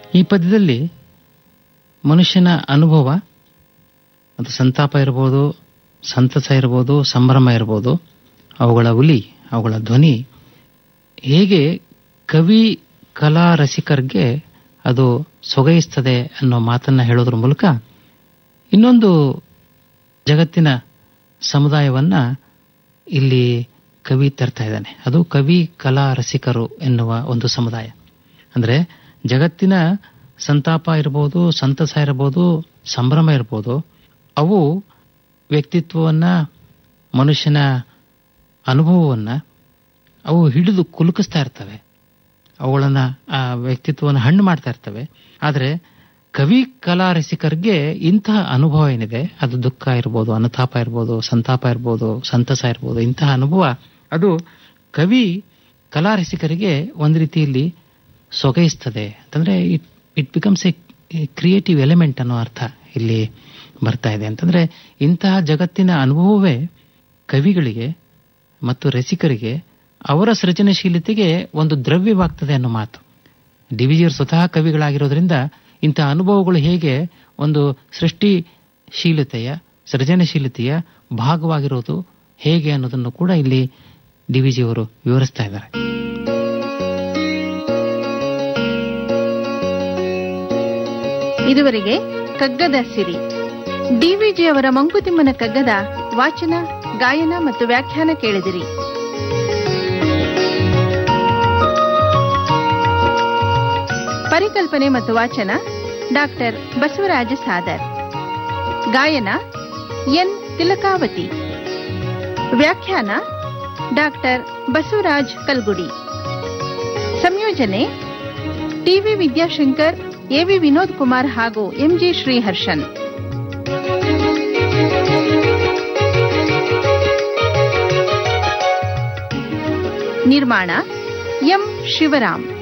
ಈ ಪದ್ಯದಲ್ಲಿ ಮನುಷ್ಯನ ಅನುಭವ ಅದು ಸಂತಾಪ ಇರ್ಬೋದು ಸಂತಸ ಇರ್ಬೋದು ಸಂಭ್ರಮ ಇರ್ಬೋದು ಅವುಗಳ ಹುಲಿ ಅವುಗಳ ಧ್ವನಿ ಹೇಗೆ ಕವಿ ಕಲಾ ರಸಿಕರಿಗೆ ಅದು ಸೊಗೈಸ್ತದೆ ಅನ್ನೋ ಮಾತನ್ನ ಹೇಳೋದ್ರ ಮೂಲಕ ಇನ್ನೊಂದು ಜಗತ್ತಿನ ಸಮುದಾಯವನ್ನ ಇಲ್ಲಿ ಕವಿ ತರ್ತಾ ಇದ್ದಾನೆ ಅದು ಕವಿ ಕಲಾ ರಸಿಕರು ಎನ್ನುವ ಒಂದು ಸಮುದಾಯ ಅಂದ್ರೆ ಜಗತ್ತಿನ ಸಂತಾಪ ಇರ್ಬೋದು ಸಂತಸ ಇರ್ಬೋದು ಸಂಭ್ರಮ ಇರ್ಬೋದು ಅವು ವ್ಯಕ್ತಿತ್ವವನ್ನ ಮನುಷ್ಯನ ಅನುಭವವನ್ನ ಅವು ಹಿಡಿದು ಕುಲುಕಿಸ್ತಾ ಇರ್ತವೆ ಅವುಗಳನ್ನ ಆ ವ್ಯಕ್ತಿತ್ವವನ್ನು ಹಣ್ಣು ಮಾಡ್ತಾ ಇರ್ತವೆ ಆದರೆ ಕವಿ ಕಲಾ ರಸಿಕರಿಗೆ ಇಂತಹ ಅನುಭವ ಏನಿದೆ ಅದು ದುಃಖ ಇರ್ಬೋದು ಅನುತಾಪ ಇರ್ಬೋದು ಸಂತಾಪ ಇರ್ಬೋದು ಸಂತಸ ಇರ್ಬೋದು ಇಂತಹ ಅನುಭವ ಅದು ಕವಿ ಕಲಾ ರಸಿಕರಿಗೆ ಒಂದು ರೀತಿಯಲ್ಲಿ ಸೊಗೈಸ್ತದೆ ಅಂತಂದ್ರೆ it it becomes a creative element ಅನ್ನೋ ಅರ್ಥ ಇಲ್ಲಿ ಬರ್ತಾ ಇದೆ ಅಂತಂದ್ರೆ ಇಂತಹ ಜಗತ್ತಿನ ಅನುಭವವೇ ಕವಿಗಳಿಗೆ ಮತ್ತು ರಸಿಕರಿಗೆ ಅವರ ಸೃಜನಶೀಲತೆಗೆ ಒಂದು ದ್ರವ್ಯವಾಗ್ತದೆ ಅನ್ನೋ ಮಾತು ಡಿ ವಿಜಿಯವರು ಸ್ವತಃ ಕವಿಗಳಾಗಿರೋದ್ರಿಂದ ಇಂತಹ ಅನುಭವಗಳು ಹೇಗೆ ಒಂದು ಸೃಷ್ಟಿಶೀಲತೆಯ ಸೃಜನಶೀಲತೆಯ ಭಾಗವಾಗಿರೋದು ಹೇಗೆ ಅನ್ನೋದನ್ನು ಕೂಡ ಇಲ್ಲಿ ಡಿ ವಿಜಿಯವರು ವಿವರಿಸ್ತಾ ಇದ್ದಾರೆ ಇದುವರೆಗೆ ಕಗ್ಗದ ಸಿರಿ ಡಿವಿಜಿ ಅವರ ಮಂಕುತಿಮ್ಮನ ಕಗ್ಗದ ವಾಚನ ಗಾಯನ ಮತ್ತು ವ್ಯಾಖ್ಯಾನ ಕೇಳಿದಿರಿ ಪರಿಕಲ್ಪನೆ ಮತ್ತು ವಾಚನ ಡಾಕ್ಟರ್ ಬಸವರಾಜ ಸಾದರ್ ಗಾಯನ ಎನ್ ತಿಲಕಾವತಿ ವ್ಯಾಖ್ಯಾನ ಡಾಕ್ಟರ್ ಬಸವರಾಜ್ ಕಲ್ಗುಡಿ ಸಂಯೋಜನೆ ಟಿವಿ ವಿದ್ಯಾಶಂಕರ್ ಎವಿ ವಿನೋದ್ ಕುಮಾರ್ ಹಾಗೂ ಎಂಜಿ ಶ್ರೀಹರ್ಷನ್ ನಿರ್ಮಾಣ ಎಂ ಶಿವರಾಮ್